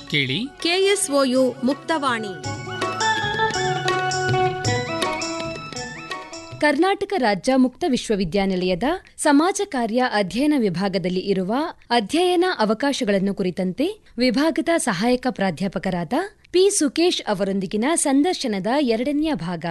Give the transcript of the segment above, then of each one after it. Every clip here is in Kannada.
ಕೇಳಿ ಕೆಎಸ್ಒಯು ಮುಕ್ತವಾಣಿ ಕರ್ನಾಟಕ ರಾಜ್ಯ ಮುಕ್ತ ವಿಶ್ವವಿದ್ಯಾನಿಲಯದ ಸಮಾಜ ಕಾರ್ಯ ಅಧ್ಯಯನ ವಿಭಾಗದಲ್ಲಿ ಇರುವ ಅಧ್ಯಯನ ಅವಕಾಶಗಳನ್ನು ಕುರಿತಂತೆ ವಿಭಾಗದ ಸಹಾಯಕ ಪ್ರಾಧ್ಯಾಪಕರಾದ ಪಿ ಸುಕೇಶ್ ಅವರೊಂದಿಗಿನ ಸಂದರ್ಶನದ ಎರಡನೆಯ ಭಾಗ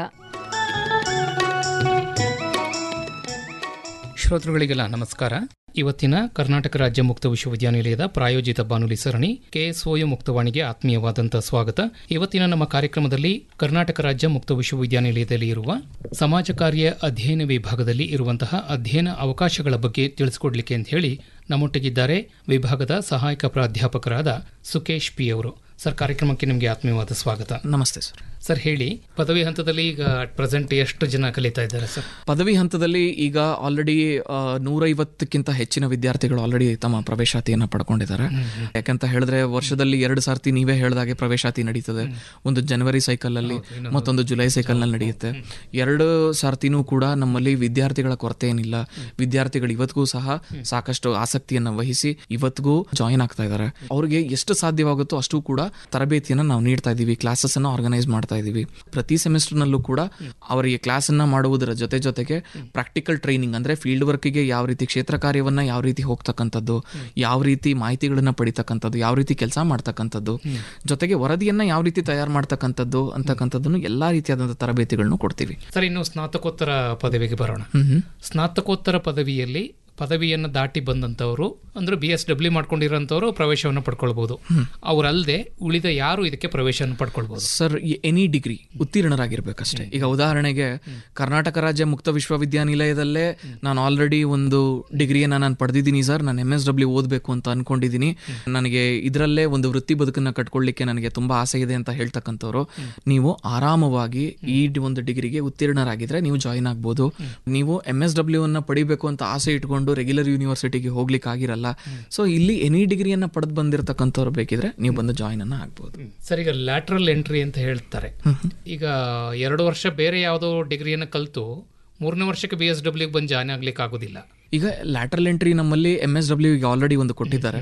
ಶ್ರೋತೃಗಳಿಗೆಲ್ಲ ನಮಸ್ಕಾರ ಇವತ್ತಿನ ಕರ್ನಾಟಕ ರಾಜ್ಯ ಮುಕ್ತ ವಿಶ್ವವಿದ್ಯಾನಿಲಯದ ಪ್ರಾಯೋಜಿತ ಬಾನುಲಿ ಸರಣಿ ಕೆಎಸ್ಒಯು ಮುಕ್ತವಾಣಿಗೆ ಆತ್ಮೀಯವಾದಂತಹ ಸ್ವಾಗತ ಇವತ್ತಿನ ನಮ್ಮ ಕಾರ್ಯಕ್ರಮದಲ್ಲಿ ಕರ್ನಾಟಕ ರಾಜ್ಯ ಮುಕ್ತ ವಿಶ್ವವಿದ್ಯಾನಿಲಯದಲ್ಲಿ ಇರುವ ಸಮಾಜ ಕಾರ್ಯ ಅಧ್ಯಯನ ವಿಭಾಗದಲ್ಲಿ ಇರುವಂತಹ ಅಧ್ಯಯನ ಅವಕಾಶಗಳ ಬಗ್ಗೆ ತಿಳಿಸಿಕೊಡ್ಲಿಕ್ಕೆ ಅಂತ ಹೇಳಿ ನಮ್ಮೊಟ್ಟಿಗಿದ್ದಾರೆ ವಿಭಾಗದ ಸಹಾಯಕ ಪ್ರಾಧ್ಯಾಪಕರಾದ ಸುಕೇಶ್ ಪಿ ಅವರು ಸರ್ ಕಾರ್ಯಕ್ರಮಕ್ಕೆ ನಿಮಗೆ ಆತ್ಮೀಯವಾದ ಸ್ವಾಗತ ನಮಸ್ತೆ ಸರ್ ಸರ್ ಹೇಳಿ ಪದವಿ ಹಂತದಲ್ಲಿ ಈಗ ಪ್ರೆಸೆಂಟ್ ಎಷ್ಟು ಜನ ಕಲಿತಾ ಇದ್ದಾರೆ ಸರ್ ಪದವಿ ಹಂತದಲ್ಲಿ ಈಗ ಆಲ್ರೆಡಿ ನೂರೈವತ್ತಕ್ಕಿಂತ ಹೆಚ್ಚಿನ ವಿದ್ಯಾರ್ಥಿಗಳು ಆಲ್ರೆಡಿ ತಮ್ಮ ಪ್ರವೇಶಾತಿಯನ್ನು ಪಡ್ಕೊಂಡಿದ್ದಾರೆ ಯಾಕಂತ ಹೇಳಿದ್ರೆ ವರ್ಷದಲ್ಲಿ ಎರಡು ಸಾರ್ತಿ ನೀವೇ ಹೇಳಿದಾಗೆ ಪ್ರವೇಶಾತಿ ನಡೀತದೆ ಒಂದು ಜನವರಿ ಸೈಕಲ್ ಅಲ್ಲಿ ಮತ್ತೊಂದು ಜುಲೈ ಸೈಕಲ್ ನಲ್ಲಿ ನಡೆಯುತ್ತೆ ಎರಡು ಸಾರ್ತಿನೂ ಕೂಡ ನಮ್ಮಲ್ಲಿ ವಿದ್ಯಾರ್ಥಿಗಳ ಕೊರತೆ ಏನಿಲ್ಲ ವಿದ್ಯಾರ್ಥಿಗಳು ಇವತ್ತಿಗೂ ಸಹ ಸಾಕಷ್ಟು ಆಸಕ್ತಿಯನ್ನ ವಹಿಸಿ ಇವತ್ತಿಗೂ ಜಾಯಿನ್ ಆಗ್ತಾ ಇದ್ದಾರೆ ಅವ್ರಿಗೆ ಎಷ್ಟು ಸಾಧ್ಯವಾಗುತ್ತೋ ಅಷ್ಟು ಕೂಡ ತರಬೇತಿಯನ್ನು ನಾವು ನೀಡ್ತಾ ಇದ್ದೀವಿ ಕ್ಲಾಸಸ್ ಅನ್ನ ಆರ್ಗನೈಸ್ ಮಾಡ್ತಾ ಇದ್ದೀವಿ ಪ್ರತಿ ಸೆಮಿಸ್ಟರ್ನಲ್ಲೂ ಕೂಡ ಅವರಿಗೆ ಕ್ಲಾಸ್ ಅನ್ನ ಮಾಡುವುದರ ಜೊತೆ ಜೊತೆಗೆ ಪ್ರಾಕ್ಟಿಕಲ್ ಟ್ರೈನಿಂಗ್ ಅಂದ್ರೆ ಫೀಲ್ಡ್ ವರ್ಕ್ಗೆ ಯಾವ ರೀತಿ ಕ್ಷೇತ್ರ ಕಾರ್ಯವನ್ನ ಯಾವ ರೀತಿ ಹೋಗ್ತಕ್ಕಂಥದ್ದು ಯಾವ ರೀತಿ ಮಾಹಿತಿಗಳನ್ನ ಪಡಿತಕ್ಕಂಥದ್ದು ಯಾವ ರೀತಿ ಕೆಲಸ ಮಾಡ್ತಕ್ಕಂಥದ್ದು ಜೊತೆಗೆ ವರದಿಯನ್ನ ಯಾವ ರೀತಿ ತಯಾರು ಮಾಡ್ತಕ್ಕಂಥದ್ದು ಅಂತಕ್ಕಂಥದ್ದನ್ನು ಎಲ್ಲಾ ರೀತಿಯಾದಂಥ ತರಬೇತಿಗಳನ್ನು ಕೊಡ್ತೀವಿ ಸರ್ ಇನ್ನು ಸ್ನಾತಕೋತ್ತರ ಪದವಿಗೆ ಬರೋಣ ಹ್ಮ್ ಹ್ಮ್. ಸ್ನಾತಕೋತ್ತರ ಪದವಿಯಲ್ಲಿ ಪದವಿಯನ್ನು ದಾಟಿ ಬಂದಂಥವರು ಅಂದ್ರೆ ಬಿ ಎಸ್ ಡಬ್ಲ್ಯೂ ಮಾಡ್ಕೊಂಡಿರೋಂಥವ್ರು ಪ್ರವೇಶವನ್ನು ಪಡ್ಕೊಳ್ಬಹುದು ಅವರಲ್ಲದೆ ಉಳಿದ ಯಾರು ಇದಕ್ಕೆ ಪ್ರವೇಶವನ್ನು ಪಡ್ಕೊಳ್ಬಹುದು ಸರ್ ಎನಿ ಡಿಗ್ರಿ ಉತ್ತೀರ್ಣರಾಗಿರ್ಬೇಕಷ್ಟೇ ಈಗ ಉದಾಹರಣೆಗೆ ಕರ್ನಾಟಕ ರಾಜ್ಯ ಮುಕ್ತ ವಿಶ್ವವಿದ್ಯಾನಿಲಯದಲ್ಲೇ ನಾನು ಆಲ್ರೆಡಿ ಒಂದು ಡಿಗ್ರಿಯನ್ನ ನಾನು ಪಡೆದಿದ್ದೀನಿ ಸರ್ ನಾನು ಎಮ್ ಎಸ್ ಡಬ್ಲ್ಯೂ ಓದಬೇಕು ಅಂತ ಅನ್ಕೊಂಡಿದ್ದೀನಿ ನನಗೆ ಇದರಲ್ಲೇ ಒಂದು ವೃತ್ತಿ ಬದುಕನ್ನ ಕಟ್ಕೊಳ್ಳಿಕ್ಕೆ ನನಗೆ ತುಂಬಾ ಆಸೆ ಇದೆ ಅಂತ ಹೇಳ್ತಕ್ಕಂಥವ್ರು ನೀವು ಆರಾಮವಾಗಿ ಈ ಡಿ- ಒಂದು ಡಿಗ್ರಿಗೆ ಉತ್ತೀರ್ಣರಾಗಿದ್ರೆ ನೀವು ಜಾಯಿನ್ ಆಗ್ಬೋದು ನೀವು ಎಮ್ ಎಸ್ ಡಬ್ಲ್ಯೂ ಅನ್ನ ಪಡಿಬೇಕು ಅಂತ ಆಸೆ ಇಟ್ಕೊಂಡು ರೆಗ್ಯುಲರ್ ಯೂನಿವರ್ಸಿಟಿಗೆ ಹೋಗ್ಲಿಕ್ಕೆ ಆಗಿರಲ್ಲ ಸೊ ಇಲ್ಲಿ ಎನಿ ಡಿಗ್ರಿಯನ್ನ ಪಡೆದು ಬಂದಿರತಕ್ಕಂಥವ್ರು ಬೇಕಿದ್ರೆ ನೀವು ಬಂದು ಜಾಯಿನ್ ಅನ್ನ ಆಗ್ಬೋದು ಸರ್ ಈಗ ಲ್ಯಾಟ್ರಲ್ ಎಂಟ್ರಿ ಅಂತ ಹೇಳ್ತಾರೆ ಈಗ ಎರಡು ವರ್ಷ ಬೇರೆ ಯಾವುದೋ ಡಿಗ್ರಿಯನ್ನು ಕಲಿತು ಮೂರನೇ ವರ್ಷಕ್ಕೆ ಬಿ ಎಸ್ ಡಬ್ಲ್ಯೂಗೆ ಬಂದು ಜಾಯ್ನ್ ಆಗ್ಲಿಕ್ಕೆ ಆಗೋದಿಲ್ಲ ಈಗ ಲ್ಯಾಟ್ರಲ್ ಎಂಟ್ರಿ ನಮ್ಮಲ್ಲಿ ಎಮ್ ಎಸ್ ಡಬ್ಲ್ಯೂ ಈಗ ಆಲ್ರೆಡಿ ಒಂದು ಕೊಟ್ಟಿದ್ದಾರೆ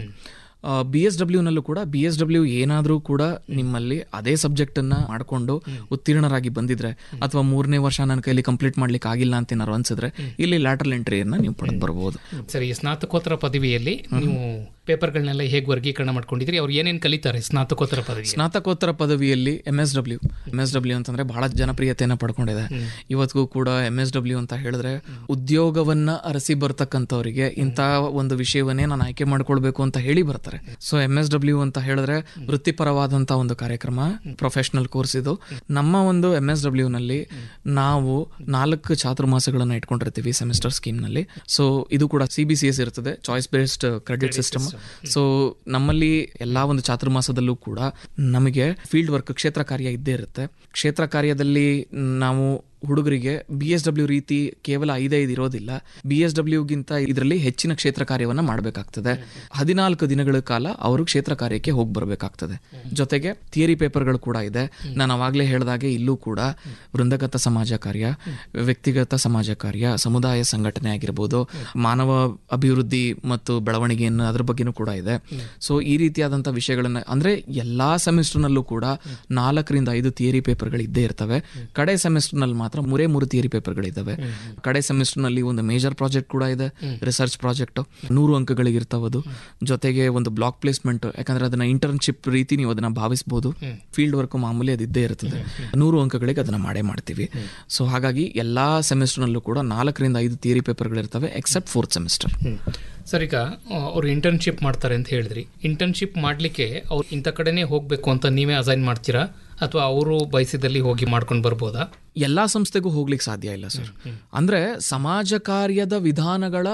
ಬಿ ಎಸ್ ಡಬ್ಲ್ಯೂನಲ್ಲೂ ಕೂಡ ಬಿ ಎಸ್ ಡಬ್ಲ್ಯೂ ಏನಾದರೂ ಕೂಡ ನಿಮ್ಮಲ್ಲಿ ಅದೇ ಸಬ್ಜೆಕ್ಟನ್ನ ಮಾಡಿಕೊಂಡು ಉತ್ತೀರ್ಣರಾಗಿ ಬಂದಿದ್ರೆ ಅಥವಾ ಮೂರನೇ ವರ್ಷ ನನ್ನ ಕೈಲಿ ಕಂಪ್ಲೀಟ್ ಮಾಡ್ಲಿಕ್ಕೆ ಆಗಿಲ್ಲ ಅಂತ ಏನಾದ್ರು ಅನ್ಸಿದ್ರೆ ಇಲ್ಲಿ ಲ್ಯಾಟ್ರಲ್ ಎಂಟ್ರಿಯನ್ನ ನೀವು ಪಡೆದು ಬರ್ಬೋದು ಸರಿ ಈ ಸ್ನಾತಕೋತ್ತರ ಪದವಿಯಲ್ಲಿ ನೀವು ಪೇಪರ್ಗಳನ್ನೆಲ್ಲ ಹೇಗೆ ವರ್ಗೀಕರಣ ಮಾಡ್ಕೊಂಡಿದ್ರಿ ಅವ್ರು ಏನೇನು ಕಲಿತಾರೆ ಸ್ನಾತಕೋತ್ತರ ಪದವಿ ಸ್ನಾತಕೋತ್ತರ ಪದವಿಯಲ್ಲಿ M S W M S W ಅಂತಂದ್ರೆ ಬಹಳ ಜನಪ್ರಿಯತೆಯನ್ನು ಪಡ್ಕೊಂಡಿದೆ ಇವತ್ತಿಗೂ ಕೂಡ ಎಮ್ ಎಸ್ ಡಬ್ಲ್ಯೂ ಅಂತ ಹೇಳಿದ್ರೆ ಉದ್ಯೋಗವನ್ನ ಅರಸಿ ಬರ್ತಕ್ಕಂಥವರಿಗೆ ಇಂತಹ ಒಂದು ವಿಷಯವನ್ನೇ ನಾನು ಆಯ್ಕೆ ಮಾಡ್ಕೊಳ್ಬೇಕು ಅಂತ ಹೇಳಿ ಬರ್ತಾರೆ ಸೊ ಎಮ್ ಎಸ್ ಡಬ್ಲ್ಯೂ ಅಂತ ಹೇಳಿದ್ರೆ ವೃತ್ತಿಪರವಾದಂತ ಒಂದು ಕಾರ್ಯಕ್ರಮ ಪ್ರೊಫೆಷನಲ್ ಕೋರ್ಸ್ ಇದು ನಮ್ಮ ಒಂದು ಎಮ್ ಎಸ್ ಡಬ್ಲ್ಯೂ ನಲ್ಲಿ ನಾವು ನಾಲ್ಕು ಚಾತುರ್ಮಾಸಗಳನ್ನ ಇಟ್ಕೊಂಡಿರ್ತೀವಿ ಸೆಮಿಸ್ಟರ್ ಸ್ಕೀಮ್ ನಲ್ಲಿ ಸೊ ಇದು ಕೂಡ ಸಿ ಬಿ ಸಿ ಎಸ್ ಇರ್ತದೆ choice based credit system so ನಮ್ಮಲ್ಲಿ ಎಲ್ಲಾ ಒಂದು ಚಾತುರ್ಮಾಸದಲ್ಲೂ ಕೂಡ ನಮಗೆ ಫೀಲ್ಡ್ ವರ್ಕ್ ಕ್ಷೇತ್ರ ಕಾರ್ಯ ಇದ್ದೇ ಇರುತ್ತೆ ಕ್ಷೇತ್ರ ಕಾರ್ಯದಲ್ಲಿ ನಾವು ಹುಡುಗರಿಗೆ ಬಿ ಎಸ್ ಡಬ್ಲ್ಯೂ ರೀತಿ ಕೇವಲ ಐದೈದು ಇರೋದಿಲ್ಲ ಬಿ ಎಸ್ ಡಬ್ಲ್ಯೂಗಿಂತ ಇದರಲ್ಲಿ ಹೆಚ್ಚಿನ ಕ್ಷೇತ್ರ ಕಾರ್ಯವನ್ನ ಮಾಡಬೇಕಾಗ್ತದೆ ಹದಿನಾಲ್ಕು ದಿನಗಳ ಕಾಲ ಅವರು ಕ್ಷೇತ್ರ ಕಾರ್ಯಕ್ಕೆ ಹೋಗಿ ಬರಬೇಕಾಗ್ತದೆ ಜೊತೆಗೆ ಥಿಯರಿ ಪೇಪರ್ಗಳು ಕೂಡ ಇದೆ ನಾನು ಅವಾಗಲೇ ಹೇಳಿದಾಗೆ ಇಲ್ಲೂ ಕೂಡ ವೃಂದಗತ ಸಮಾಜ ಕಾರ್ಯ ವ್ಯಕ್ತಿಗತ ಸಮಾಜ ಕಾರ್ಯ ಸಮುದಾಯ ಸಂಘಟನೆ ಆಗಿರ್ಬೋದು ಮಾನವ ಅಭಿವೃದ್ಧಿ ಮತ್ತು ಬೆಳವಣಿಗೆಯನ್ನು ಅದ್ರ ಬಗ್ಗೆನೂ ಕೂಡ ಇದೆ ಸೊ ಈ ರೀತಿಯಾದಂಥ ವಿಷಯಗಳನ್ನ ಅಂದ್ರೆ ಎಲ್ಲಾ ಸೆಮಿಸ್ಟರ್ನಲ್ಲೂ ಕೂಡ ನಾಲ್ಕರಿಂದ ಐದು ಥಿಯರಿ ಪೇಪರ್ಗಳು ಇದ್ದೇ ಇರ್ತವೆ ಕಡೆ ಸೆಮಿಸ್ಟರ್ನಲ್ಲಿ ಮಾತ್ರ ಮೂರೇ ಮೂರು ಥಿಯರಿ ಪೇಪರ್ಗಳಿದ್ದಾವೆ ಕಡೆ ಸೆಮಿಸ್ಟರ್ನಲ್ಲಿ ಒಂದು ಮೇಜರ್ ಪ್ರಾಜೆಕ್ಟ್ ಕೂಡ ಇದೆ ರಿಸರ್ಚ್ ಪ್ರಾಜೆಕ್ಟ್ ನೂರು ಅಂಕಗಳಿಗೆ ಇರ್ತಾವದು ಜೊತೆಗೆ ಒಂದು ಬ್ಲಾಕ್ ಪ್ಲೇಸ್ಮೆಂಟ್ ಯಾಕಂದ್ರೆ ಅದನ್ನ ಇಂಟರ್ನ್ಶಿಪ್ ರೀತಿ ನೀವು ಅದನ್ನ ಭಾವಿಸಬಹುದು ಫೀಲ್ಡ್ ವರ್ಕ್ ಮಾಮೂಲಿ ಅದು ಇದ್ದೇ ಇರ್ತದೆ ನೂರು ಅಂಕಗಳಿಗೆ ಅದನ್ನ ಮಾಡೇ ಮಾಡ್ತೀವಿ ಸೊ ಹಾಗಾಗಿ ಎಲ್ಲಾ ಸೆಮಿಸ್ಟರ್ನಲ್ಲೂ ಕೂಡ ನಾಲ್ಕರಿಂದ ಐದು ಥಿಯರಿ ಪೇಪರ್ಗಳಿರ್ತವೆ ಎಕ್ಸೆಪ್ಟ್ ಫೋರ್ತ್ ಸೆಮಿಸ್ಟರ್ ಸರ್ ಈಗ ಆ, ಅವ್ರು ಇಂಟರ್ನ್ಶಿಪ್ ಮಾಡ್ತಾರೆ ಅಂತ ಹೇಳಿದ್ರಿ ಇಂಟರ್ನ್ಶಿಪ್ ಮಾಡಲಿಕ್ಕೆ ಅವ್ರು ಇಂಥ ಕಡೆನೇ ಹೋಗಬೇಕು ಅಂತ ನೀವೇ ಅಸೈನ್ ಮಾಡ್ತೀರಾ ಅಥವಾ ಅವರು ಬಯಸಿದಲ್ಲಿ ಹೋಗಿ ಮಾಡ್ಕೊಂಡು ಬರ್ಬೋದಾ ಎಲ್ಲಾ ಸಂಸ್ಥೆಗೂ ಹೋಗ್ಲಿಕ್ಕೆ ಸಾಧ್ಯ ಇಲ್ಲ ಸರ್ ಅಂದ್ರೆ ಸಮಾಜ ಕಾರ್ಯದ ವಿಧಾನಗಳ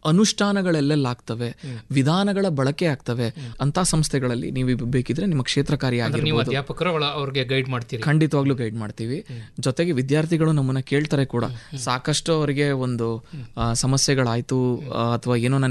ಅನುಷ್ಠಾನಗಳೆಲ್ಲೆಲ್ಲಾಗ್ತವೆ ವಿಧಾನಗಳ ಬಳಕೆ ಆಗ್ತವೆ ಅಂತ ಸಂಸ್ಥೆಗಳಲ್ಲಿ ನೀವು ಬೇಕಿದ್ರೆ ನಿಮ್ಮ ಕ್ಷೇತ್ರ ಕಾರ್ಯ ನೀವು ಆಗಿರ್ಬೋದು ಅಧ್ಯಾಪಕರು ಅವಳ- ಅವ್ರಿಗೆ ಗೈಡ್ ಮಾಡ್ತೀರಿ ಖಂಡಿತವಾಗ್ಲೂ ಗೈಡ್ ಮಾಡ್ತೀವಿ ಜೊತೆಗೆ ವಿದ್ಯಾರ್ಥಿಗಳು ನಮ್ಮನ್ನ ಕೇಳ್ತಾರೆ ಕೂಡ ಸಾಕಷ್ಟು ಅವರಿಗೆ ಒಂದು ಆ, ಸಮಸ್ಯೆಗಳಾಯ್ತು ಆ, ಅಥವಾ ಏನೋ ನನಗೆ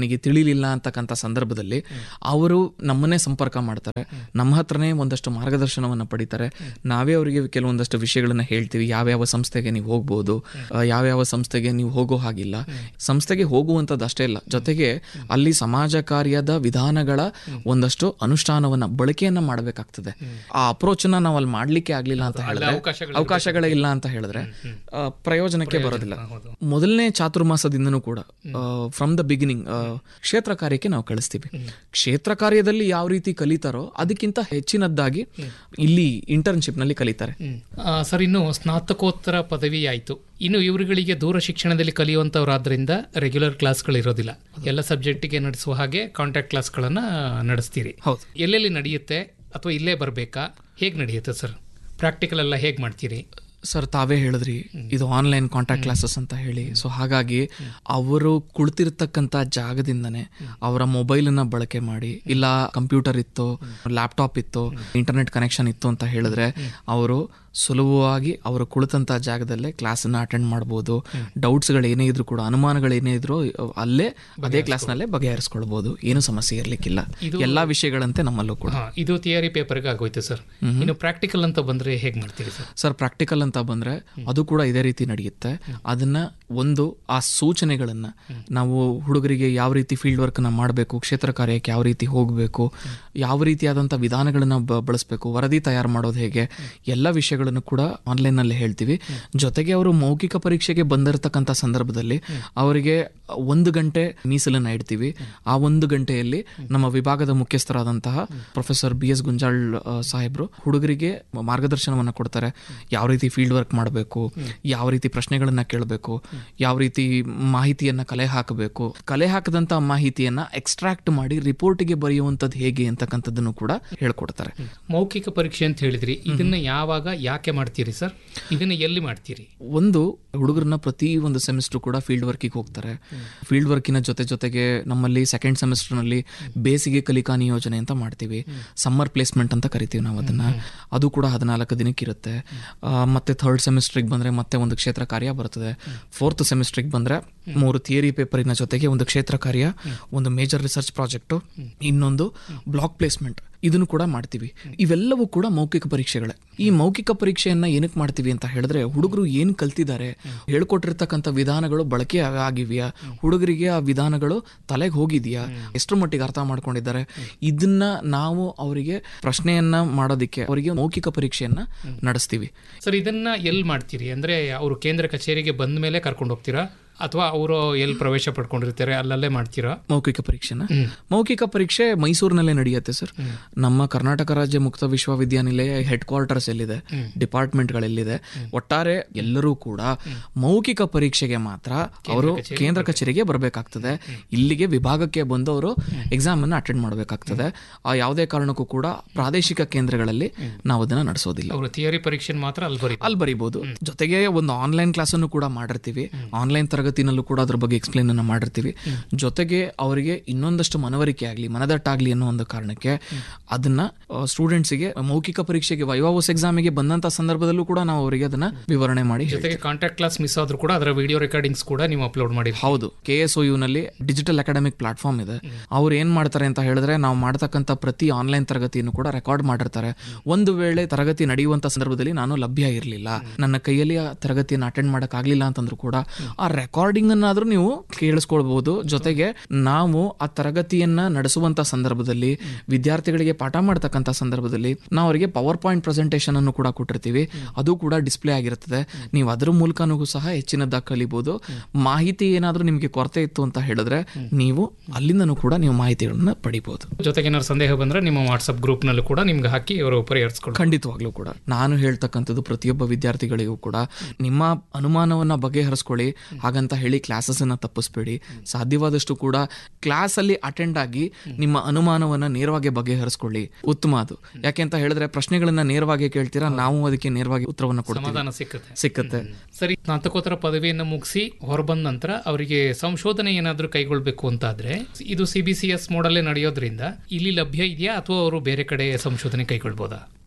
ನನಗೆ ತಿಳಿಲಿಲ್ಲ ಅಂತಕ್ಕಂಥ ಸಂದರ್ಭದಲ್ಲಿ ಅವರು ನಮ್ಮನ್ನೇ ಸಂಪರ್ಕ ಮಾಡ್ತಾರೆ ನಮ್ಮ ಹತ್ರನೇ ಒಂದಷ್ಟು ಮಾರ್ಗದರ್ಶನವನ್ನು ಪಡಿತಾರೆ ನಾವೇ ಅವರಿಗೆ ಕೆಲವೊಂದಷ್ಟು ವಿಷಯಗಳನ್ನ ಹೇಳ್ತೀವಿ ಯಾವ್ಯಾವ ಸಂಸ್ಥೆಗೆ ನೀವು ಹೋಗ್ಬೋದು ಆ, ಯಾವ್ಯಾವ ಸಂಸ್ಥೆಗೆ ನೀವು ಹೋಗೋ ಹಾಗಿಲ್ಲ ಸಂಸ್ಥೆಗೆ ಹೋಗುವಂಥದ್ದು ಅಷ್ಟೇ ಇಲ್ಲ ಜೊತೆಗೆ ಅಲ್ಲಿ ಸಮಾಜ ಕಾರ್ಯದ ವಿಧಾನಗಳ ಒಂದಷ್ಟು ಅನುಷ್ಠಾನವನ್ನ ಬಳಕೆಯನ್ನ ಮಾಡಬೇಕಾಗ್ತದೆ ಆ ಅಪ್ರೋಚನ್ನ ನಾವು ಅಲ್ಲಿ ಮಾಡ್ಲಿಕ್ಕೆ ಆಗ್ಲಿಲ್ಲ ಅಂತ ಹೇಳಿದ್ರೆ ಅವಕಾಶಗಳು ಅವಕಾಶಗಳೇ ಇಲ್ಲ ಅಂತ ಹೇಳಿದ್ರೆ ಆ, ಪ್ರಯೋಜನಕ್ಕೆ ಬರೋದಿಲ್ಲ ಮೊದಲನೇ ಚಾತುರ್ಮಾಸದಿಂದನೂ ಕೂಡ ಫ್ರಮ್ ದ ಬಿಗಿನಿಂಗ್ ಕ್ಷೇತ್ರ ಕಾರ್ಯಕ್ಕೆ ನಾವು ಕಳಿಸ್ತೀವಿ ಕ್ಷೇತ್ರ ಕಾರ್ಯದಲ್ಲಿ ಯಾವ ರೀತಿ ಕಲಿತಾರೋ ಅದಕ್ಕಿಂತ ಹೆಚ್ಚಿನದ್ದಾಗಿ ಇಲ್ಲಿ ಇಂಟರ್ನ್ಶಿಪ್ ನಲ್ಲಿ ಕಲಿತಾರೆ ಆ, ಸರ್ ಇನ್ನು ಸ್ನಾತಕೋತ್ತರ ಪದವಿ ಆಯಿತು ಇನ್ನು ಇವರುಗಳಿಗೆ ದೂರ ಶಿಕ್ಷಣದಲ್ಲಿ ಕಲಿಯುವಂಥವ್ರಾದ್ರಿಂದ ರೆಗ್ಯುಲರ್ ಕ್ಲಾಸ್ಗಳು ಇರೋದಿಲ್ಲ ಎಲ್ಲ ಸಬ್ಜೆಕ್ಟಿಗೆ ನಡೆಸುವ ಹಾಗೆ ಕಾಂಟ್ಯಾಕ್ಟ್ ಕ್ಲಾಸ್ಗಳನ್ನು ನಡೆಸ್ತೀರಿ ಹೌದು. ಎಲ್ಲೆಲ್ಲಿ ನಡೆಯುತ್ತೆ ಅಥವಾ ಇಲ್ಲೇ ಬರಬೇಕಾ ಹೇಗೆ ನಡೆಯುತ್ತೆ ಸರ್ ಪ್ರಾಕ್ಟಿಕಲ್ ಎಲ್ಲ ಹೇಗೆ ಮಾಡ್ತೀರಿ ಸರ್ ತಾವೇ ಹೇಳಿದ್ರಿ ಇದು ಆನ್ಲೈನ್ ಕಾಂಟ್ಯಾಕ್ಟ್ ಕ್ಲಾಸಸ್ ಅಂತ ಹೇಳಿ ಸೊ ಹಾಗಾಗಿ ಅವರು ಕುಳಿತಿರ್ತಕ್ಕಂಥ ಜಾಗದಿಂದನೇ ಅವರ ಮೊಬೈಲನ್ನ ಬಳಕೆ ಮಾಡಿ ಇಲ್ಲ ಕಂಪ್ಯೂಟರ್ ಇತ್ತು ಲ್ಯಾಪ್ಟಾಪ್ ಇತ್ತು ಇಂಟರ್ನೆಟ್ ಕನೆಕ್ಷನ್ ಇತ್ತು ಅಂತ ಹೇಳಿದ್ರೆ ಅವರು ಸುಲಭವಾಗಿ ಅವರು ಕುಳಿತಂತ ಜಾಗದಲ್ಲೇ ಕ್ಲಾಸನ್ನ ಅಟೆಂಡ್ ಮಾಡ್ಬೋದು ಡೌಟ್ಸ್ಗಳು ಏನೇ ಇದ್ರು ಕೂಡ ಅನುಮಾನಗಳು ಏನೇ ಇದ್ರು ಅಲ್ಲೇ ಅದೇ ಕ್ಲಾಸ್ನಲ್ಲೇ ಬಗೆಹರಿಸ್ಕೊಳ್ಬೋದು ಏನು ಸಮಸ್ಯೆ ಇರ್ಲಿಕ್ಕಿಲ್ಲ ಎಲ್ಲಾ ವಿಷಯಗಳಂತೆ ನಮ್ಮಲ್ಲೂ ಕೂಡ ಹಾ ಇದು ಥಿಯರಿ ಪೇಪರ್ಗೆ ಆಗೋಯ್ತು ಸರ್ ಇನ್ನು ಪ್ರಾಕ್ಟಿಕಲ್ ಅಂತ ಬಂದ್ರೆ ಹೇಗೆ ಮಾಡ್ತೀರಿ ಸರ್ ಸರ್ ಪ್ರಾಕ್ಟಿಕಲ್ ಅಂತ ಬಂದ್ರೆ ಅದು ಕೂಡ ಇದೇ ರೀತಿ ನಡೆಯುತ್ತೆ ಅದನ್ನ ಒಂದು ಆ ಸೂಚನೆಗಳನ್ನ ನಾವು ಹುಡುಗರಿಗೆ ಯಾವ ರೀತಿ ಫೀಲ್ಡ್ ವರ್ಕ್ ನ ಮಾಡಬೇಕು ಕ್ಷೇತ್ರ ಕಾರ್ಯಕ್ಕೆ ಯಾವ ರೀತಿ ಹೋಗಬೇಕು ಯಾವ ರೀತಿಯಾದಂಥ ವಿಧಾನಗಳನ್ನ ಬ- ಬಳಸಬೇಕು ವರದಿ ತಯಾರು ಮಾಡೋದು ಹೇಗೆ ಎಲ್ಲ ವಿಷಯಗಳನ್ನು ಕೂಡ ಆನ್ಲೈನ್ ನಲ್ಲಿ ಹೇಳ್ತೀವಿ ಜೊತೆಗೆ ಅವರು ಮೌಖಿಕ ಪರೀಕ್ಷೆಗೆ ಬಂದಿರತಕ್ಕಂಥ ಸಂದರ್ಭದಲ್ಲಿ ಅವರಿಗೆ ಒಂದು ಗಂಟೆ ಮೀಸಲನ್ನ ಇಡ್ತೀವಿ ಆ ಒಂದು ಗಂಟೆಯಲ್ಲಿ ನಮ್ಮ ವಿಭಾಗದ ಮುಖ್ಯಸ್ಥರಾದಂತಹ ಪ್ರೊಫೆಸರ್ ಬಿ ಎಸ್ ಗುಂಜಾಳ್ ಆ, ಸಾಹೇಬ್ರು ಹುಡುಗರಿಗೆ ಮಾರ್ಗದರ್ಶನವನ್ನ ಕೊಡ್ತಾರೆ ಯಾವ ರೀತಿ ಫೀಲ್ಡ್ ವರ್ಕ್ ಮಾಡಬೇಕು ಯಾವ ರೀತಿ ಪ್ರಶ್ನೆಗಳನ್ನ ಕೇಳಬೇಕು ಯಾವ ರೀತಿ ಮಾಹಿತಿಯನ್ನ ಕಲೆ ಹಾಕಬೇಕು ಕಲೆ ಹಾಕದಂತ ಮಾಹಿತಿಯನ್ನ ಎಕ್ಸ್ಟ್ರಾಕ್ಟ್ ಮಾಡಿ ರಿಪೋರ್ಟ್ಗೆ ಬರೆಯುವಂಥದ್ದು ಹೇಗೆ ಅಂತಕ್ಕಂಥದ್ದನ್ನು ಕೂಡ ಹೇಳ್ಕೊಡ್ತಾರೆ ಮೌಖಿಕ ಪರೀಕ್ಷೆ ಅಂತ ಹೇಳಿದ್ರಿ ಇದನ್ನ ಯಾವಾಗ ಯಾಕೆ ಮಾಡ್ತೀರಿ ಸರ್ ಇದನ್ನ ಎಲ್ಲಿ ಮಾಡ್ತೀರಿ ಒಂದು ಹುಡುಗರನ್ನ ಪ್ರತಿ ಒಂದು ಸೆಮಿಸ್ಟರ್ ಕೂಡ ಫೀಲ್ಡ್ ವರ್ಕಿಗೆ ಹೋಗ್ತಾರೆ ಫೀಲ್ಡ್ ವರ್ಕಿನ ಜೊತೆ ಜೊತೆಗೆ ನಮ್ಮಲ್ಲಿ ಸೆಕೆಂಡ್ ಸೆಮಿಸ್ಟರ್ನಲ್ಲಿ ಬೇಸಿಗೆ ಕಲಿಕಾ ನಿಯೋಜನೆ ಅಂತ ಮಾಡ್ತೀವಿ ಸಮ್ಮರ್ ಪ್ಲೇಸ್ಮೆಂಟ್ ಅಂತ ಕರಿತೀವಿ ನಾವು ಅದನ್ನ ಅದು ಕೂಡ ಹದಿನಾಲ್ಕು ದಿನಕ್ಕೆ ಇರುತ್ತೆ ಆ, ಮತ್ತೆ ಥರ್ಡ್ ಸೆಮಿಸ್ಟ್ರಿಗೆ ಬಂದ್ರೆ ಮತ್ತೆ ಒಂದು ಕ್ಷೇತ್ರ ಕಾರ್ಯ ಬರ್ತದೆ ಫೋರ್ತ್ ಸೆಮಿಸ್ಟ್ರಿಗೆ ಬಂದ್ರೆ ಮೂರು ಥಿಯರಿ ಪೇಪರಿನ ಜೊತೆಗೆ ಒಂದು ಕ್ಷೇತ್ರ ಕಾರ್ಯ ಒಂದು ಮೇಜರ್ ರಿಸರ್ಚ್ ಪ್ರಾಜೆಕ್ಟ್ ಇನ್ನೊಂದು ಬ್ಲಾಕ್ ಪ್ಲೇಸ್ಮೆಂಟ್ ಇದನ್ನು ಕೂಡ ಮಾಡ್ತೀವಿ ಇವೆಲ್ಲವೂ ಕೂಡ ಮೌಖಿಕ ಪರೀಕ್ಷೆಗಳೇ ಈ ಮೌಖಿಕ ಪರೀಕ್ಷೆಯನ್ನ ಏನಕ್ಕೆ ಮಾಡ್ತೀವಿ ಅಂತ ಹೇಳಿದ್ರೆ ಹುಡುಗರು ಏನು ಕಲ್ತಿದ್ದಾರೆ ಹೇಳ್ಕೊಟ್ಟಿರ್ತಕ್ಕಂಥ ವಿಧಾನಗಳು ಬಳಕೆ ಆಗ- ಆಗಿವೆಯಾ ಹುಡುಗರಿಗೆ ಆ ವಿಧಾನಗಳು ತಲೆಗೆ ಹೋಗಿದೆಯಾ ಎಷ್ಟರ ಮಟ್ಟಿಗೆ ಅರ್ಥ ಮಾಡ್ಕೊಂಡಿದ್ದಾರೆ ಇದನ್ನ ನಾವು ಅವರಿಗೆ ಪ್ರಶ್ನೆಯನ್ನ ಮಾಡೋದಕ್ಕೆ ಅವರಿಗೆ ಮೌಖಿಕ ಪರೀಕ್ಷೆಯನ್ನ ನಡೆಸ್ತೀವಿ ಸರ್ ಇದನ್ನ ಎಲ್ಲಿ ಮಾಡ್ತೀರಿ ಅಂದ್ರೆ ಅವರು ಕೇಂದ್ರ ಕಚೇರಿಗೆ ಬಂದ ಮೇಲೆ ಕರ್ಕೊಂಡು ಹೋಗ್ತೀರಾ ಅಥವಾ ಅವರು ಎಲ್ಲಿ ಪ್ರವೇಶ ಪಡ್ಕೊಂಡಿರ್ತಾರೆ ಅಲ್ಲಲ್ಲೇ ಮಾಡ್ತೀರಾ ಮೌಖಿಕ ಪರೀಕ್ಷೆನ ಮೌಖಿಕ ಪರೀಕ್ಷೆ ಮೈಸೂರಿನಲ್ಲೇ ನಡೆಯುತ್ತೆ ಸರ್ ನಮ್ಮ ಕರ್ನಾಟಕ ರಾಜ್ಯ ಮುಕ್ತ ವಿಶ್ವವಿದ್ಯಾನಿಲಯ ಹೆಡ್ ಕ್ವಾರ್ಟರ್ಸ್ ಎಲ್ಲಿದೆ ಡಿಪಾರ್ಟ್ಮೆಂಟ್ಗಳೆಲ್ಲಿದೆ ಒಟ್ಟಾರೆ ಎಲ್ಲರೂ ಕೂಡ ಮೌಖಿಕ ಪರೀಕ್ಷೆಗೆ ಮಾತ್ರ ಅವರು ಕೇಂದ್ರ ಕಚೇರಿಗೆ ಬರಬೇಕಾಗ್ತದೆ ಇಲ್ಲಿಗೆ ವಿಭಾಗಕ್ಕೆ ಬಂದು ಅವರು ಎಕ್ಸಾಮ್ ಅನ್ನು ಅಟೆಂಡ್ ಮಾಡಬೇಕಾಗ್ತದೆ ಆ ಯಾವುದೇ ಕಾರಣಕ್ಕೂ ಕೂಡ ಪ್ರಾದೇಶಿಕ ಕೇಂದ್ರಗಳಲ್ಲಿ ನಾವು ಅದನ್ನ ನಡೆಸೋದಿಲ್ಲ ಅವರು ಥಿಯರಿ ಪರೀಕ್ಷೆ ಮಾತ್ರ ಅಲ್ಲಿ ಬರೀ ಅಲ್ಲಿ ಬರಿಬಹುದು ಜೊತೆಗೆ ಒಂದು ಆನ್ಲೈನ್ ಕ್ಲಾಸ್ ಅನ್ನು ಕೂಡ ಮಾಡಿರ್ತೀವಿ ಆನ್ಲೈನ್ ತರಗತಿನಲ್ಲೂ ಕೂಡ ಅದ್ರ ಬಗ್ಗೆ ಎಕ್ಸ್ಪ್ಲೇನ್ ಅನ್ನ ಮಾಡಿರ್ತೀವಿ ಜೊತೆಗೆ ಅವರಿಗೆ ಇನ್ನೊಂದಷ್ಟು ಮನವರಿಕೆ ಆಗಲಿ ಮನದಟ್ಟಾಗ್ಲಿ ಅನ್ನೋ ಒಂದು ಕಾರಣಕ್ಕೆ ಅದನ್ನ ಸ್ಟೂಡೆಂಟ್ಸ್ಗೆ ಮೌಖಿಕ ಪರೀಕ್ಷೆಗೆ ವೈವಾವಸ್ ಎಕ್ಸಾಮಿಗೆ ಬಂದಂತ ಸಂದರ್ಭದಲ್ಲೂ ಕೂಡ ನಾವು ಅವರಿಗೆ ಅದನ್ನ ವಿವರಣೆ ಮಾಡಿ ಹೇಳ್ತೀವಿ. ಜೊತೆಗೆ ಕಾಂಟ್ಯಾಕ್ಟ್ ಕ್ಲಾಸ್ ಮಿಸ್ ಆದ್ರೂ ಕೂಡ ಅದರ ವಿಡಿಯೋ ರೆಕಾರ್ಡಿಂಗ್ಸ್ ಕೂಡ ನೀವು ಅಪ್ಲೋಡ್ ಮಾಡಿರಿ ಹೌದು ಕೆ ಎಸ್ ಒ ನಲ್ಲಿ ಡಿಜಿಟಲ್ ಅಕಾಡೆಮಿಕ್ ಪ್ಲಾಟ್ಫಾರ್ಮ್ ಇದೆ ಅವ್ರು ಏನ್ ಮಾಡ್ತಾರೆ ಅಂತ ಹೇಳಿದ್ರೆ ನಾವು ಮಾಡ್ತಕ್ಕಂಥ ಪ್ರತಿ ಆನ್ಲೈನ್ ತರಗತಿಯನ್ನು ಕೂಡ ರೆಕಾರ್ಡ್ ಮಾಡಿರ್ತಾರೆ ಒಂದು ವೇಳೆ ತರಗತಿ ನಡೆಯುವಂತ ಸಂದರ್ಭದಲ್ಲಿ ನಾನು ಲಭ್ಯ ಇರಲಿಲ್ಲ ನನ್ನ ಕೈಯಲ್ಲಿ ಆ ತರಗತಿಯನ್ನು ಅಟೆಂಡ್ ಮಾಡಕ್ ಆಗ್ಲಿಲ್ಲ ಅಂತಂದ್ರೂ ಕೂಡ ಆ ರೆಕಾರ್ಡಿಂಗ್ ಅನ್ನಾದ್ರೂ ನೀವು ಕೇಳಿಸ್ಕೊಳ್ಬಹುದು ಜೊತೆಗೆ ನಾವು ಆ ತರಗತಿಯನ್ನ ನಡೆಸುವಂತ ಸಂದರ್ಭದಲ್ಲಿ ವಿದ್ಯಾರ್ಥಿಗಳಿಗೆ ಪಾಠ ಮಾಡ್ತಕ್ಕಂಥ ಸಂದರ್ಭದಲ್ಲಿ ನಾವು ಅವರಿಗೆ ಪವರ್ ಪಾಯಿಂಟ್ ಪ್ರೆಸೆಂಟೇಷನ್ ಅನ್ನು ಕೂಡ ಕೊಟ್ಟಿರ್ತೀವಿ ಅದು ಕೂಡ ಡಿಸ್ಪ್ಲೇ ಆಗಿರ್ತದೆ ನೀವು ಅದ್ರ ಮೂಲಕನೂ ಸಹ ಹೆಚ್ಚಿನದಾಗಿ ಕಲಿಬಹುದು ಮಾಹಿತಿ ಏನಾದ್ರೂ ನಿಮಗೆ ಕೊರತೆ ಇತ್ತು ಅಂತ ಹೇಳಿದ್ರೆ ನೀವು ಅಲ್ಲಿಂದನೂ ಕೂಡ ನೀವು ಮಾಹಿತಿಗಳನ್ನ ಪಡಿಬಹುದು ಜೊತೆಗೆ ಏನಾದ್ರು ಸಂದೇಹ ಬಂದ್ರೆ ನಿಮ್ಮ ವಾಟ್ಸ್ಆಪ್ ಗ್ರೂಪ್ ನಲ್ಲೂ ಕೂಡ ನಿಮ್ಗೆ ಹಾಕಿ ಅವರು ಪರಿಹರಿಸ್ಕೊಳ್ಳಿ ಖಂಡಿತವಾಗ್ಲೂ ಕೂಡ ನಾನು ಹೇಳ್ತಕ್ಕಂಥದ್ದು ಪ್ರತಿಯೊಬ್ಬ ವಿದ್ಯಾರ್ಥಿಗಳಿಗೂ ಕೂಡ ನಿಮ್ಮ ಅನುಮಾನವನ್ನ ಬಗೆಹರಿಸ್ಕೊಳ್ಳಿ ಹಾಗಂತ ಹೇಳಿ ಕ್ಲಾಸಸ್ ಅನ್ನ ತಪ್ಪಿಸ್ಬೇಡಿ ಸಾಧ್ಯವಾದಷ್ಟು ಕೂಡ ಕ್ಲಾಸ್ ಅಲ್ಲಿ ಅಟೆಂಡ್ ಆಗಿ ನಿಮ್ಮ ಅನುಮಾನವನ್ನ ನೇರವಾಗಿ ಬಗೆಹರಿಸ್ಕೊಳ್ಳಿ ಉತ್ತಮ ಅದು ಯಾಕೆ ಅಂತ ಹೇಳಿದ್ರೆ ಪ್ರಶ್ನೆಗಳನ್ನ ನೇರವಾಗಿ ಕೇಳ್ತೀರಾ ನಾವು ಅದಕ್ಕೆ ನೇರವಾಗಿ ಉತ್ತರವನ್ನ ಕೊಡ್ತೀವಿ ಸಮಾಧಾನ ಸಿಕ್ಕುತ್ತೆ ಸಿಕ್ಕತ್ತೆ ಸರಿ ಸ್ನಾತಕೋತ್ತರ ಪದವಿಯನ್ನು ಮುಗಿಸಿ ಹೊರಬಂದ ನಂತರ ಅವರಿಗೆ ಸಂಶೋಧನೆ ಏನಾದರೂ ಕೈಗೊಳ್ಬೇಕು ಅಂತಾದ್ರೆ ಇದು ಸಿ ಬಿ ಸಿ ಎಸ್ ಮೋಡಲ್ಲೇ ನಡೆಯೋದ್ರಿಂದ ಇಲ್ಲಿ ಲಭ್ಯ ಇದೆಯಾ ಅಥವಾ ಅವರು ಬೇರೆ ಕಡೆ ಸಂಶೋಧನೆ ಕೈಗೊಳ್ಬೋದಾ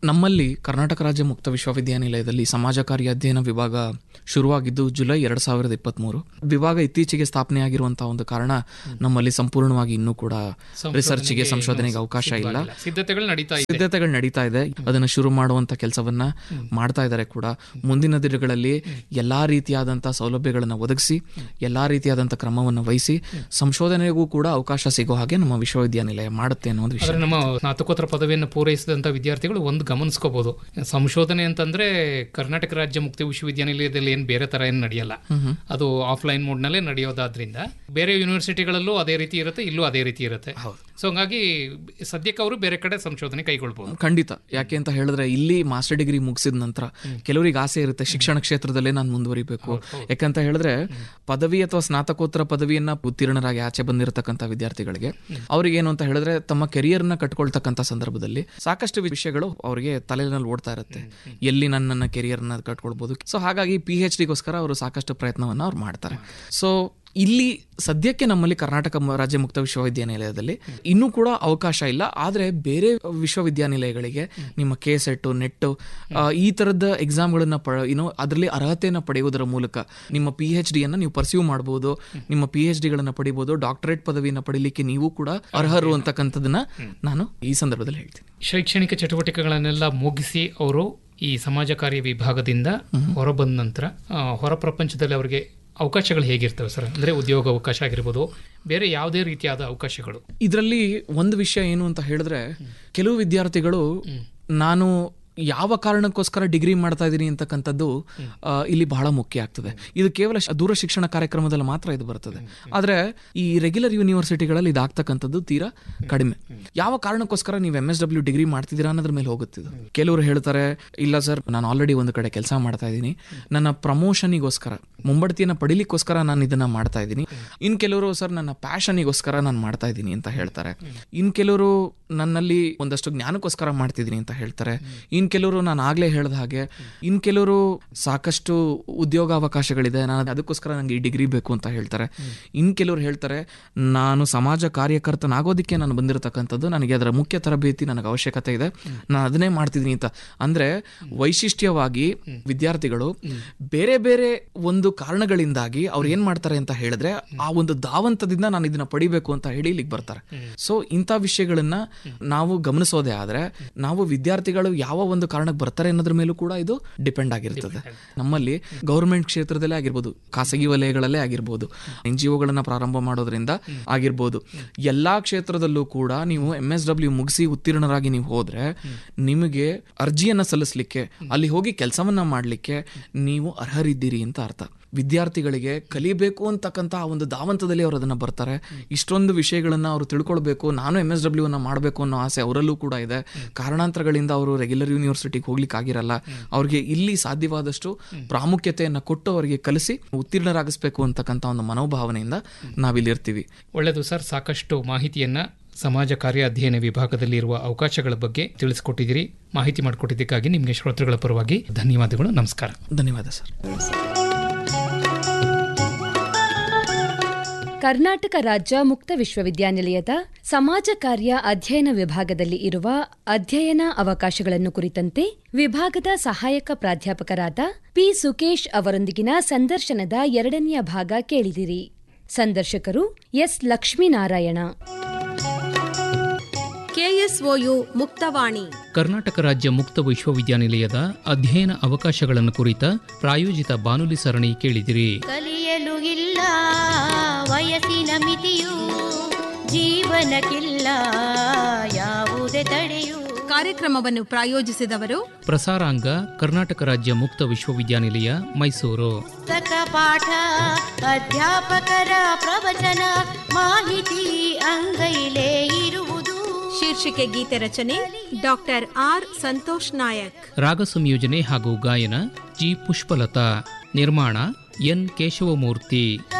ನಮ್ಮಲ್ಲಿ ಕರ್ನಾಟಕ ರಾಜ್ಯ ಮುಕ್ತ ವಿಶ್ವವಿದ್ಯಾನಿಲಯದಲ್ಲಿ ಸಮಾಜ ಕಾರ್ಯ ಅಧ್ಯಯನ ವಿಭಾಗ ಶುರುವಾಗಿದ್ದು ಜುಲೈ ಎರಡ್ ಸಾವಿರದ ಇಪ್ಪತ್ಮೂರು ವಿಭಾಗ ಇತ್ತೀಚೆಗೆ ಸ್ಥಾಪನೆಯಾಗಿರುವಂತಹ ಒಂದು ಕಾರಣ ನಮ್ಮಲ್ಲಿ ಸಂಪೂರ್ಣವಾಗಿ ಇನ್ನೂ ಕೂಡ ರಿಸರ್ಚ್ಗೆ ಸಂಶೋಧನೆಗೆ ಅವಕಾಶ ಇಲ್ಲ ಸಿದ್ಧತೆಗಳು ನಡೀತಾ ಇದೆ ಸಿದ್ಧತೆಗಳು ನಡೀತಾ ಇದೆ ಅದನ್ನು ಶುರು ಮಾಡುವಂತ ಕೆಲಸವನ್ನ ಮಾಡ್ತಾ ಇದ್ದಾರೆ ಕೂಡ ಮುಂದಿನ ದಿನಗಳಲ್ಲಿ ಎಲ್ಲಾ ರೀತಿಯಾದಂತಹ ಸೌಲಭ್ಯಗಳನ್ನು ಒದಗಿಸಿ ಎಲ್ಲಾ ರೀತಿಯಾದಂತಹ ಕ್ರಮವನ್ನು ವಹಿಸಿ ಸಂಶೋಧನೆಗೂ ಕೂಡ ಅವಕಾಶ ಸಿಗೋ ಹಾಗೆ ನಮ್ಮ ವಿಶ್ವವಿದ್ಯಾನಿಲಯ ಮಾಡುತ್ತೆ ಅನ್ನೋ ಒಂದು ವಿಷಯ ಆದ್ರೆ ನಮ್ಮ ಸ್ನಾತಕೋತ್ತರ ಪದವಿಯನ್ನು ಪೂರೈಸಿದಂತ ವಿದ್ಯಾರ್ಥಿಗಳು ಒಂದು ಗಮನಿಸ್ಕೋಬಹುದು ಸಂಶೋಧನೆ ಅಂತಂದ್ರೆ ಕರ್ನಾಟಕ ರಾಜ್ಯ ಮುಕ್ತ ವಿಶ್ವವಿದ್ಯಾನಿಲಯದಲ್ಲಿ ಏನ್ ಬೇರೆ ತರ ಏನ್ ನಡೆಯಲ್ಲ ಅದು ಆಫ್ಲೈನ್ ಮೋಡ್ ನಲ್ಲೇ ನಡೆಯೋದಾದ್ರಿಂದ ಬೇರೆ ಯೂನಿವರ್ಸಿಟಿಗಳಲ್ಲೂ ಅದೇ ರೀತಿ ಇರುತ್ತೆ ಇಲ್ಲೂ ಅದೇ ರೀತಿ ಇರುತ್ತೆ ಸೊ ಹಂಗಾಗಿ ಸದ್ಯಕ್ಕೆ ಅವರು ಬೇರೆ ಕಡೆ ಸಂಶೋಧನೆ ಕೈಗೊಳ್ಬಹುದು ಖಂಡಿತ ಯಾಕೆ ಅಂತ ಹೇಳಿದ್ರೆ ಇಲ್ಲಿ ಮಾಸ್ಟರ್ ಡಿಗ್ರಿ ಮುಗಿಸಿದ ನಂತರ ಕೆಲವರಿಗೆ ಆಸೆ ಇರುತ್ತೆ ಶಿಕ್ಷಣ ಕ್ಷೇತ್ರದಲ್ಲೇ ನಾನು ಮುಂದುವರಿಬೇಕು ಯಾಕಂತ ಹೇಳಿದ್ರೆ ಪದವಿ ಅಥವಾ ಸ್ನಾತಕೋತ್ತರ ಪದವಿಯನ್ನ ಉತ್ತೀರ್ಣರಾಗಿ ಆಚೆ ಬಂದಿರತಕ್ಕಂಥ ವಿದ್ಯಾರ್ಥಿಗಳಿಗೆ ಅವ್ರಿಗೆ ಏನು ಅಂತ ಹೇಳಿದ್ರೆ ತಮ್ಮ ಕೆರಿಯರ್ನ ಕಟ್ಕೊಳ್ತಕ್ಕಂಥ ಸಂದರ್ಭದಲ್ಲಿ ಸಾಕಷ್ಟು ವಿಷಯಗಳು ಅವರಿಗೆ ತಲೆನಲ್ಲಿ ಓಡ್ತಾ ಇರುತ್ತೆ ಎಲ್ಲಿ ನನ್ನ ನನ್ನ ಕೆರಿಯರ್ನ ಕಟ್ಕೊಳ್ಬಹುದು ಸೊ ಹಾಗಾಗಿ ಪಿ ಎಚ್ ಡಿಗೋಸ್ಕರ ಅವರು ಸಾಕಷ್ಟು ಪ್ರಯತ್ನವನ್ನ ಅವ್ರು ಮಾಡ್ತಾರೆ ಸೊ ಇಲ್ಲಿ ಸದ್ಯಕ್ಕೆ ನಮ್ಮಲ್ಲಿ ಕರ್ನಾಟಕ ಮ- ರಾಜ್ಯ ಮುಕ್ತ ವಿಶ್ವವಿದ್ಯಾನಿಲಯದಲ್ಲಿ ಇನ್ನೂ ಕೂಡ ಅವಕಾಶ ಇಲ್ಲ ಆದರೆ ಬೇರೆ ವಿಶ್ವವಿದ್ಯಾನಿಲಯಗಳಿಗೆ ನಿಮ್ಮ ಕೆ ಸೆಟ್ ನೆಟ್ ಈ ಥರದ ಎಕ್ಸಾಮ್ಗಳನ್ನ ಪ ಏನೋ ಅದರಲ್ಲಿ ಅರ್ಹತೆಯನ್ನು ಪಡೆಯುವುದರ ಮೂಲಕ ನಿಮ್ಮ ಪಿ ಎಚ್ ಡಿಯನ್ನು ನೀವು ಪರ್ಸ್ಯೂ ಮಾಡ್ಬೋದು ನಿಮ್ಮ ಪಿ ಎಚ್ ಡಿಗಳನ್ನು ಪಡಿಬೋದು ಡಾಕ್ಟರೇಟ್ ಪದವಿಯನ್ನು ಪಡಿಲಿಕ್ಕೆ ನೀವು ಕೂಡ ಅರ್ಹರು ಅಂತಕ್ಕಂಥದ್ದನ್ನ ನಾನು ಈ ಸಂದರ್ಭದಲ್ಲಿ ಹೇಳ್ತೀನಿ ಶೈಕ್ಷಣಿಕ ಚಟುವಟಿಕೆಗಳನ್ನೆಲ್ಲ ಮುಗಿಸಿ ಅವರು ಈ ಸಮಾಜ ಕಾರ್ಯ ವಿಭಾಗದಿಂದ ಹೊರಬಂದ ನಂತರ ಆ, ಹೊರ ಪ್ರಪಂಚದಲ್ಲಿ ಅವರಿಗೆ ಅವಕಾಶಗಳು ಹೇಗಿರ್ತವೆ ಸರ್ ಅಂದ್ರೆ ಉದ್ಯೋಗ ಅವಕಾಶ ಆಗಿರ್ಬೋದು ಬೇರೆ ಯಾವುದೇ ರೀತಿಯಾದ ಅವಕಾಶಗಳು ಇದರಲ್ಲಿ ಒಂದು ವಿಷಯ ಏನು ಅಂತ ಹೇಳಿದ್ರೆ ಕೆಲವು ವಿದ್ಯಾರ್ಥಿಗಳು ನಾನು ಯಾವ ಕಾರಣಕ್ಕೋಸ್ಕರ ಡಿಗ್ರಿ ಮಾಡ್ತಾ ಇದ್ದೀನಿ ಅಂತಕ್ಕಂಥದ್ದು ಆ, ಇಲ್ಲಿ ಬಹಳ ಮುಖ್ಯ ಆಗ್ತದೆ ಇದು ಕೇವಲ ಶ- ದೂರ ಶಿಕ್ಷಣ ಕಾರ್ಯಕ್ರಮದಲ್ಲಿ ಮಾತ್ರ ಇದು ಬರ್ತದೆ ಆದ್ರೆ ಈ ರೆಗ್ಯುಲರ್ ಯೂನಿವರ್ಸಿಟಿಗಳಲ್ಲಿ ಇದಾಗ್ತಕ್ಕಂಥದ್ದು ತೀರಾ ಕಡಿಮೆ ಯಾವ ಕಾರಣಕ್ಕೋಸ್ಕರ ನೀವು ಎಂ ಎಸ್ ಡಬ್ಲ್ಯೂ ಡಿಗ್ರಿ ಮಾಡ್ತಿದ್ದೀರಾ ಅನ್ನೋದ್ರ ಮೇಲೆ ಹೋಗುತ್ತಿದ್ದು ಕೆಲವರು ಹೇಳ್ತಾರೆ ಇಲ್ಲ ಸರ್ ನಾನು ಆಲ್ರೆಡಿ ಒಂದು ಕಡೆ ಕೆಲಸ ಮಾಡ್ತಾ ಇದ್ದೀನಿ ನನ್ನ ಪ್ರಮೋಷನಿಗೋಸ್ಕರ ಮುಂಬಡ್ತಿಯನ್ನು ಪಡಿಲಿಕ್ಕೋಸ್ಕರ ನಾನು ಇದನ್ನ ಮಾಡ್ತಾ ಇದ್ದೀನಿ ಇನ್ ಕೆಲವರು ಸರ್ ನನ್ನ ಪ್ಯಾಷನಿಗೋಸ್ಕರ ನಾನು ಮಾಡ್ತಾ ಇದ್ದೀನಿ ಅಂತ ಹೇಳ್ತಾರೆ ಇನ್ ಕೆಲವರು ನನ್ನಲ್ಲಿ ಒಂದಷ್ಟು ಜ್ಞಾನಕ್ಕೋಸ್ಕರ ಮಾಡ್ತಿದ್ದೀನಿ ಅಂತ ಹೇಳ್ತಾರೆ ಇನ್ ಕೆಲವರು ನಾನು ಆಗ್ಲೇ ಹೇಳ್ದ ಹಾಗೆ ಇನ್ ಕೆಲವರು ಸಾಕಷ್ಟು ಉದ್ಯೋಗಾವಕಾಶಗಳಿದೆ ನಾನು ಅದಕ್ಕೋಸ್ಕರ ನನಗೆ ಈ ಡಿಗ್ರಿ ಬೇಕು ಅಂತ ಹೇಳ್ತಾರೆ ಇನ್ ಕೆಲವರು ಹೇಳ್ತಾರೆ ನಾನು ಸಮಾಜ ಕಾರ್ಯಕರ್ತನಾಗೋದಕ್ಕೆ ನಾನು ಬಂದಿರತಕ್ಕಂಥದ್ದು ನನಗೆ ಅದರ ಮುಖ್ಯ ತರಬೇತಿ ನನಗೆ ಅವಶ್ಯಕತೆ ಇದೆ ನಾನು ಅದನ್ನೇ ಮಾಡ್ತಿದ್ದೀನಿ ಅಂತ ಅಂದ್ರೆ ವೈಶಿಷ್ಟ್ಯವಾಗಿ ವಿದ್ಯಾರ್ಥಿಗಳು ಬೇರೆ ಬೇರೆ ಒಂದು ಕಾರಣಗಳಿಂದಾಗಿ ಅವ್ರು ಏನ್ ಮಾಡ್ತಾರೆ ಅಂತ ಹೇಳಿದ್ರೆ ಆ ಒಂದು ಧಾವಂತದಿಂದ ನಾನು ಇದನ್ನ ಪಡಿಬೇಕು ಅಂತ ಹೇಳಿ ಇಲ್ಲಿಗೆ ಬರ್ತಾರೆ ಸೊ ಇಂಥ ವಿಷಯಗಳನ್ನ ನಾವು ಗಮನಿಸೋದೇ ಆದ್ರೆ ನಾವು ವಿದ್ಯಾರ್ಥಿಗಳು ಯಾವ ಒಂದು ಕಾರಣಕ್ಕೆ ಬರ್ತಾರೆ ಅನ್ನೋದ್ರ ಮೇಲೂ ಕೂಡ ಇದು ಡಿಪೆಂಡ್ ಆಗಿರ್ತದೆ ನಮ್ಮಲ್ಲಿ ಗೌರ್ಮೆಂಟ್ ಕ್ಷೇತ್ರದಲ್ಲೇ ಆಗಿರ್ಬೋದು ಖಾಸಗಿ ವಲಯಗಳಲ್ಲೇ ಆಗಿರ್ಬೋದು ಎನ್ ಜಿ ಒಗಳನ್ನ ಪ್ರಾರಂಭ ಮಾಡೋದ್ರಿಂದ ಆಗಿರ್ಬೋದು ಎಲ್ಲಾ ಕ್ಷೇತ್ರದಲ್ಲೂ ಕೂಡ ನೀವು ಎಂ ಎಸ್ ಡಬ್ಲ್ಯೂ ಮುಗಿಸಿ ಉತ್ತೀರ್ಣರಾಗಿ ನೀವು ಹೋದ್ರೆ ನಿಮಗೆ ಅರ್ಜಿಯನ್ನ ಸಲ್ಲಿಸಲಿಕ್ಕೆ ಅಲ್ಲಿ ಹೋಗಿ ಕೆಲಸವನ್ನ ಮಾಡಲಿಕ್ಕೆ ನೀವು ಅರ್ಹರಿದ್ದೀರಿ ಅಂತ ಅರ್ಥ ವಿದ್ಯಾರ್ಥಿಗಳಿಗೆ ಕಲಿಬೇಕು ಅಂತಕ್ಕಂಥ ಆ ಒಂದು ಧಾವಂತದಲ್ಲಿ ಅವರು ಅದನ್ನ ಬರ್ತಾರೆ ಇಷ್ಟೊಂದು ವಿಷಯಗಳನ್ನ ಅವರು ತಿಳ್ಕೊಳ್ಬೇಕು ನಾನು ಎಂ ಎಸ್ ಡಬ್ಲ್ಯೂ ಅನ್ನ ಮಾಡಬೇಕು ಅನ್ನೋ ಆಸೆ ಅವರಲ್ಲೂ ಕೂಡ ಇದೆ ಕಾರಣಾಂತರಗಳಿಂದ ಅವರು ರೆಗ್ಯುಲರ್ ಯೂನಿವರ್ಸಿಟಿಗೆ ಹೋಗ್ಲಿಕ್ಕೆ ಆಗಿರಲ್ಲ ಅವ್ರಿಗೆ ಇಲ್ಲಿ ಸಾಧ್ಯವಾದಷ್ಟು ಪ್ರಾಮುಖ್ಯತೆಯನ್ನ ಕೊಟ್ಟು ಅವರಿಗೆ ಕಲಿಸಿ ಉತ್ತೀರ್ಣರಾಗಿಸ್ಬೇಕು ಅಂತಕ್ಕಂಥ ಒಂದು ಮನೋಭಾವನೆಯಿಂದ ನಾವಿಲ್ಲಿರ್ತೀವಿ ಒಳ್ಳೆಯದು ಸರ್ ಸಾಕಷ್ಟು ಮಾಹಿತಿಯನ್ನ ಸಮಾಜ ಕಾರ್ಯ ಅಧ್ಯಯನ ವಿಭಾಗದಲ್ಲಿ ಇರುವ ಅವಕಾಶಗಳ ಬಗ್ಗೆ ತಿಳಿಸ್ಕೊಟ್ಟಿದ್ದೀರಿ ಮಾಹಿತಿ ಮಾಡಿಕೊಟ್ಟಿದ್ದಕ್ಕಾಗಿ ನಿಮಗೆ ಶ್ರೋತೃಗಳ ಪರವಾಗಿ ಧನ್ಯವಾದಗಳು ನಮಸ್ಕಾರ ಧನ್ಯವಾದ ಸರ್ ಕರ್ನಾಟಕ ರಾಜ್ಯ ಮುಕ್ತ ವಿಶ್ವವಿದ್ಯಾನಿಲಯದ ಸಮಾಜ ಕಾರ್ಯ ಅಧ್ಯಯನ ವಿಭಾಗದಲ್ಲಿ ಇರುವ ಅಧ್ಯಯನ ಅವಕಾಶಗಳನ್ನು ಕುರಿತಂತೆ ವಿಭಾಗದ ಸಹಾಯಕ ಪ್ರಾಧ್ಯಾಪಕರಾದ ಪಿ ಸುಕೇಶ್ ಅವರೊಂದಿಗಿನ ಸಂದರ್ಶನದ ಎರಡನೆಯ ಭಾಗ ಕೇಳಿದಿರಿ ಸಂದರ್ಶಕರು ಎಸ್ ಲಕ್ಷ್ಮೀನಾರಾಯಣ ಕೆಎಸ್ಒಯು ಮುಕ್ತವಾಣಿ ಕರ್ನಾಟಕ ರಾಜ್ಯ ಮುಕ್ತ ವಿಶ್ವವಿದ್ಯಾನಿಲಯದ ಅಧ್ಯಯನ ಅವಕಾಶಗಳನ್ನು ಕುರಿತ ಪ್ರಾಯೋಜಿತ ಬಾನುಲಿ ಸರಣಿ ಕೇಳಿದಿರಿ ಕಲಿಯಲು ಇಲ್ಲ ವಯಸ್ಸಿನ ಮಿತಿಯು ಜೀವನಕ್ಕಿಲ್ಲ ಯಾವುದೇ ತಡೆಯು ಕಾರ್ಯಕ್ರಮವನ್ನು ಪ್ರಾಯೋಜಿಸಿದವರು ಪ್ರಸಾರಾಂಗ ಕರ್ನಾಟಕ ರಾಜ್ಯ ಮುಕ್ತ ವಿಶ್ವವಿದ್ಯಾನಿಲಯ ಮೈಸೂರು ಪುಸ್ತಕ ಪಾಠ ಅಧ್ಯಾಪಕರ ಪ್ರವಚನ ಮಾಹಿತಿ ಅಂಗೈಲೇ ಇರುವುದು ಶೀರ್ಷಿಕೆ ಗೀತೆ ರಚನೆ ಡಾಕ್ಟರ್ ಆರ್ ಸಂತೋಷ್ ನಾಯಕ್ ರಾಗ ಸಂಯೋಜನೆ ಹಾಗೂ ಗಾಯನ ಜಿ ಪುಷ್ಪಲತಾ ನಿರ್ಮಾಣ ಎನ್ ಕೇಶವಮೂರ್ತಿ